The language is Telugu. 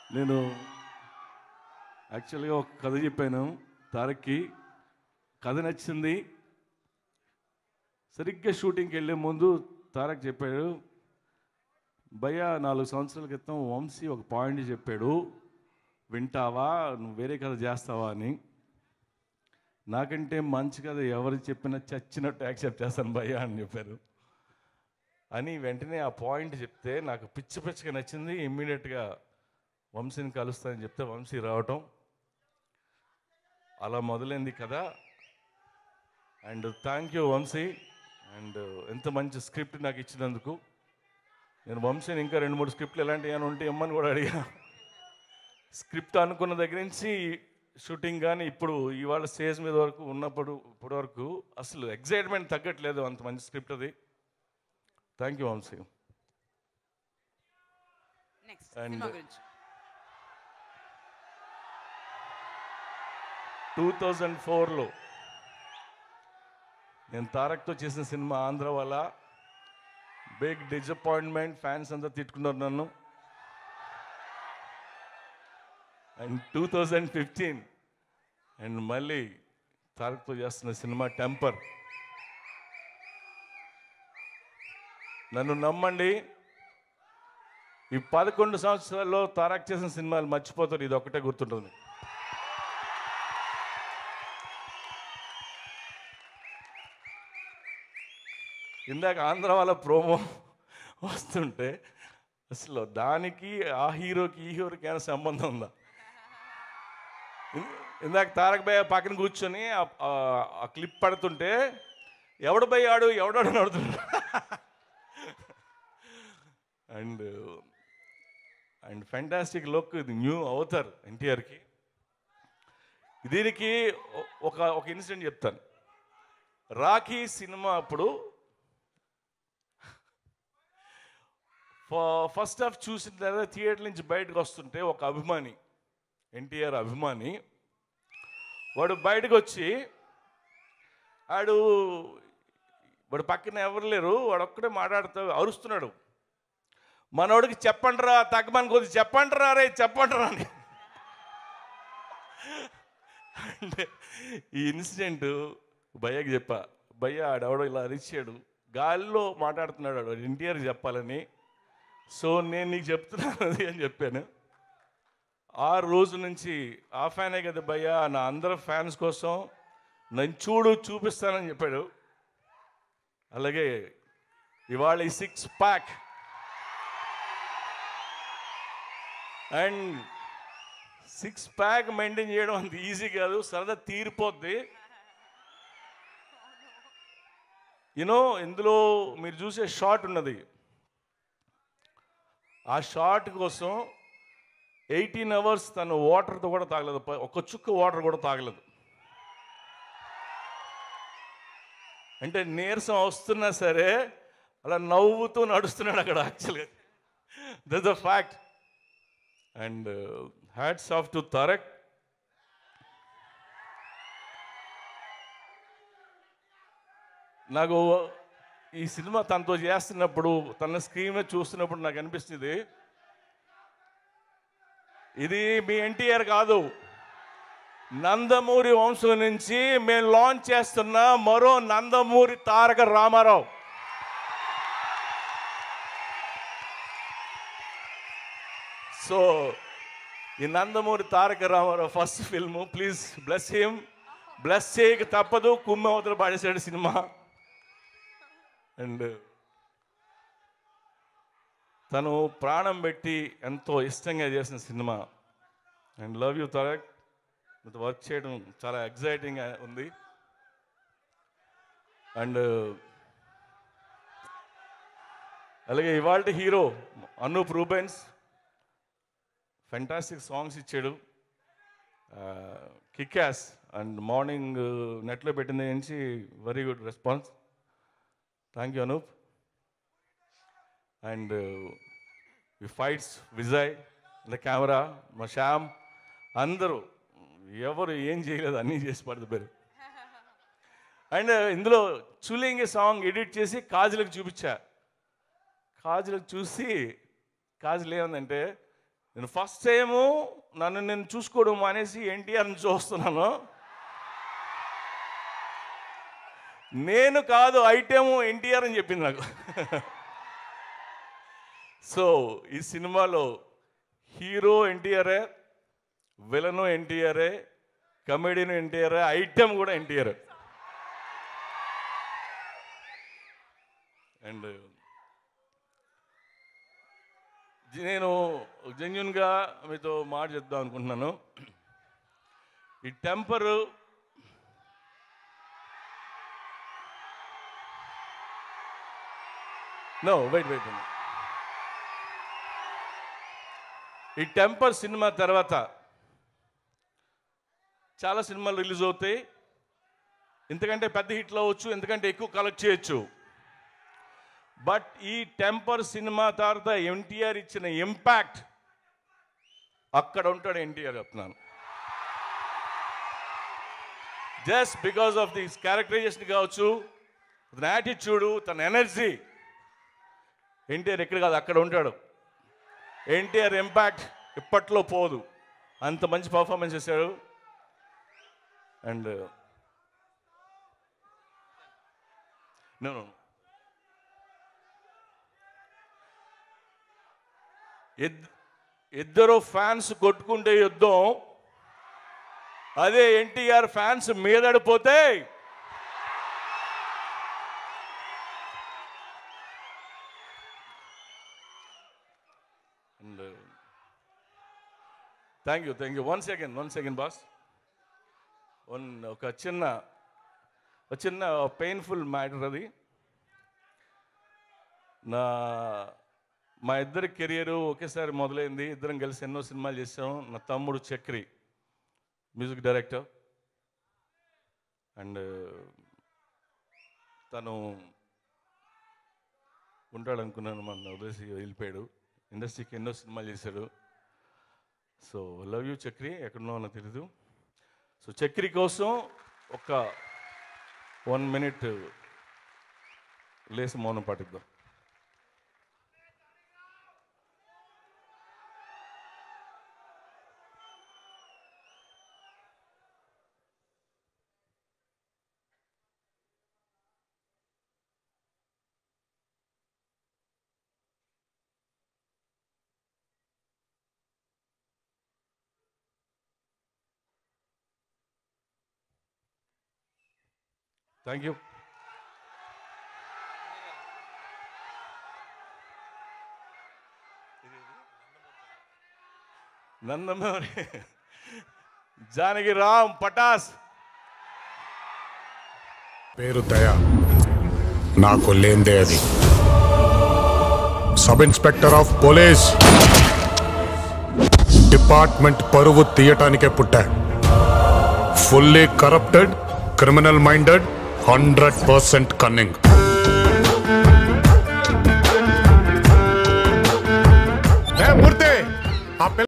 నేను యాక్చువల్గా ఒక కథ చెప్పాను తారక్కి కథ నచ్చింది సరిగ్గా షూటింగ్కి వెళ్ళే ముందు తారక్ చెప్పాడు భయ్య నాలుగు సంవత్సరాల క్రితం వంశీ ఒక పాయింట్ చెప్పాడు వింటావా నువ్వు వేరే కథ చేస్తావా అని నాకంటే మంచి కథ ఎవరు చెప్పినా చచ్చినట్టు యాక్సెప్ట్ చేస్తాను భయ్య అని చెప్పారు అని వెంటనే ఆ పాయింట్ చెప్తే నాకు పిచ్చి పిచ్చిగా నచ్చింది ఇమ్మీడియట్గా వంశీని కలుస్తానని చెప్తే వంశీ రావటం అలా మొదలైంది కదా and thank you Vamshi and ఎంత మంచి స్క్రిప్ట్ నాకు ఇచ్చినందుకు నేను వంశీని ఇంకా రెండు మూడు స్క్రిప్ట్లు ఎలాంటివి అని ఉంటే ఇమ్మని కూడా అడిగా స్క్రిప్ట్ అనుకున్న దగ్గర నుంచి షూటింగ్ కానీ ఇప్పుడు ఇవాళ స్టేజ్ మీద వరకు ఉన్నప్పుడు ఇప్పటి వరకు అసలు ఎగ్జైట్మెంట్ తగ్గట్లేదు అంత మంచి స్క్రిప్ట్ అది thank you Vamshi next And- సినిమా గురించి టూ థౌజండ్ ఫోర్లో నేను తారక్తో చేసిన సినిమా ఆంధ్ర వల్ల బిగ్ డిసప్పాయింట్మెంట్ ఫ్యాన్స్ అంతా తిట్టుకున్నారు నన్ను and two thousand fifteen and మళ్ళీ తారక్తో చేస్తున్న సినిమా టెంపర్ నన్ను నమ్మండి ఈ పదకొండు సంవత్సరాల్లో తారక్ చేసిన సినిమాలు మర్చిపోతారు ఇది ఒకటే గుర్తుంటుంది ఇందాక ఆంధ్ర వాళ్ళ ప్రోమో వస్తుంటే అసలు దానికి ఆ హీరోకి ఈ హీరోకి ఏమైనా సంబంధం ఉందా ఇం- ఇందాక తారక్ భయ్య పక్కన కూర్చొని ఆ- ఆ- ఆ క్లిప్ పడుతుంటే ఎవడు పోయాడు ఎవడాడు అని అడుగుతున్నాడు అండ్ అండ్ ఫెంటాస్టిక్ లుక్ ఇది న్యూ అవుతారు ఎన్టీఆర్కి దీనికి ఒ- ఒక ఒక ఇన్సిడెంట్ చెప్తాను రాఖీ సినిమా అప్పుడు ఫ- ఫస్ట్ హాఫ్ చూసిన తర్వాత థియేటర్ నుంచి బయటకు వస్తుంటే ఒక అభిమాని ఎన్టీఆర్ అభిమాని వాడు బయటకు వచ్చి ఆడు వాడు పక్కన ఎవరు లేరు వాడు ఒక్కడే మాట్లాడుతూ అరుస్తున్నాడు మనోడికి చెప్పండిరా తగ్గమని కొద్ది చెప్పండిరా రే చెప్పండిరా అని అంటే ఈ ఇన్సిడెంట్ భయ్యకి చెప్పా భయ్య ఆడెవడో ఇలా అరిచాడు గాలిలో మాట్లాడుతున్నాడు ఆడు ఎన్టీఆర్ చెప్పాలని సో నేను నీకు చెప్తున్నాను అది అని చెప్పాను ఆ రోజు నుంచి ఆ ఫ్యానే కదా భయ్య నా అందరు ఫ్యాన్స్ కోసం నన్ను చూడు చూపిస్తానని చెప్పాడు అలాగే ఇవాళ ఈ six pack and six pack maintain చేయడం అంత ఈజీ కాదు సరదా తీరిపోద్ది యూనో ఇందులో మీరు చూసే షార్ట్ ఉన్నది ఆ షార్ట్ కోసం ఎయిటీన్ అవర్స్ తను వాటర్తో కూడా తాగలేదు ప- ఒక్క చుక్క వాటర్ కూడా తాగలేదు అంటే నీరసం వస్తున్నా సరే అలా నవ్వుతూ నడుస్తున్నాడు అక్కడ యాక్చువల్గా that's the fact and hats off to Tarak నాకు ఈ సినిమా తనతో చేస్తున్నప్పుడు తన స్క్రీన్ మీద చూస్తున్నప్పుడు నాకు అనిపిస్తుంది ఇది మీ ఎన్టీఆర్ కాదు నందమూరి వంశం నుంచి మేము లాంచ్ చేస్తున్న మరో నందమూరి తారక రామారావు సో ఈ Nandamuri Taraka Ramarao first film please bless him bless చేయక తప్పదు కుమ్మ అవతల పాడేశాడు సినిమా అండ్ తను ప్రాణం పెట్టి ఎంతో ఇష్టంగా చేసిన సినిమా అండ్ లవ్ యూ తారక్ మీతో వర్క్ చేయడం చాలా ఎగ్జైటింగ్ ఉంది అండ్ అలాగే ఇవాళ hero Anup Rubens fantastic songs ఇచ్చాడు కిక్యాస్ అండ్ మార్నింగ్ నెట్లో పెట్టిన నుంచి very good response thank you Anup and ఈ ఫైట్స్ విజయ్ ద కెమెరా మా శ్యామ్ అందరూ ఎవరు ఏం చేయలేదు అన్నీ చేసి పడుతున్నారు అండ్ ఇందులో చులింగి సాంగ్ ఎడిట్ చేసి కాజులకు చూపించా కాజులకు చూసి కాజులు ఏమందంటే నేను ఫస్ట్ టైము నన్ను నేను చూసుకోవడం మానేసి ఎన్టీఆర్ని చూస్తున్నాను నేను కాదు ఐటెము ఎన్టీఆర్ అని చెప్పింది నాకు సో ఈ సినిమాలో హీరో ఎన్టీఆర్ఏ విలను ఎన్టీఆర్ఏ కమెడియన్ ఎన్టీఆర్ ఐటెం కూడా ఎన్టీఆర్ అండ్ నేను జెన్యున్గా మీతో మాట చెప్దాం అనుకుంటున్నాను ఈ టెంపర్ నో వెయిట్ వెయిట్ ఈ టెంపర్ సినిమా తర్వాత చాలా సినిమాలు రిలీజ్ అవుతాయి ఎందుకంటే పెద్ద హిట్లు అవ్వచ్చు ఎందుకంటే ఎక్కువ కలెక్ట్ చేయొచ్చు బట్ ఈ టెంపర్ సినిమా తర్వాత ఎన్టీఆర్ ఇచ్చిన ఇంపాక్ట్ అక్కడ ఉంటాడు ఎన్టీఆర్ చెప్తున్నాను just because of this characterization కావచ్చు తన యాటిట్యూడు తన ఎనర్జీ ఎన్టీఆర్ ఎక్కడ కాదు అక్కడ ఉంటాడు ఎన్టీఆర్ ఇంపాక్ట్ ఇప్పట్లో పోదు అంత మంచి పర్ఫార్మెన్స్ చేశాడు అండ్ నేను ఇద్దరు ఫ్యాన్స్ కొట్టుకుంటే యుద్ధం అదే ఎన్టీఆర్ ఫ్యాన్స్ మీదడిపోతే and thank you thank you one second one second boss one ఒక చిన్న ఒక చిన్న పెయిన్ఫుల్ మ్యాటర్ అది నా మా ఇద్దరి కెరియర్ ఒకేసారి మొదలైంది ఇద్దరం కలిసి ఎన్నో సినిమాలు చేసాం నా తమ్ముడు చక్రి మ్యూజిక్ డైరెక్టర్ అండ్ తను ఉంటాడు అనుకున్నాను మన వదిలేసి వెళ్ళిపోయాడు ఇండస్ట్రీకి ఎన్నో సినిమాలు చేశాడు సో లవ్ యూ చక్రి ఎక్కడున్నావు నాకు తెలీదు సో చక్రి కోసం ఒక వన్ మినిట్ లేసి మౌనం పాటిద్దాం థ్యాంక్ యూ నందమూరి జానకి రామ్ పటాస్ పేరు దయ నాకు లేందే అది sub inspector of police department పరువు తీయటానికే పుట్టా fully corrupted criminal minded hundred percent cunning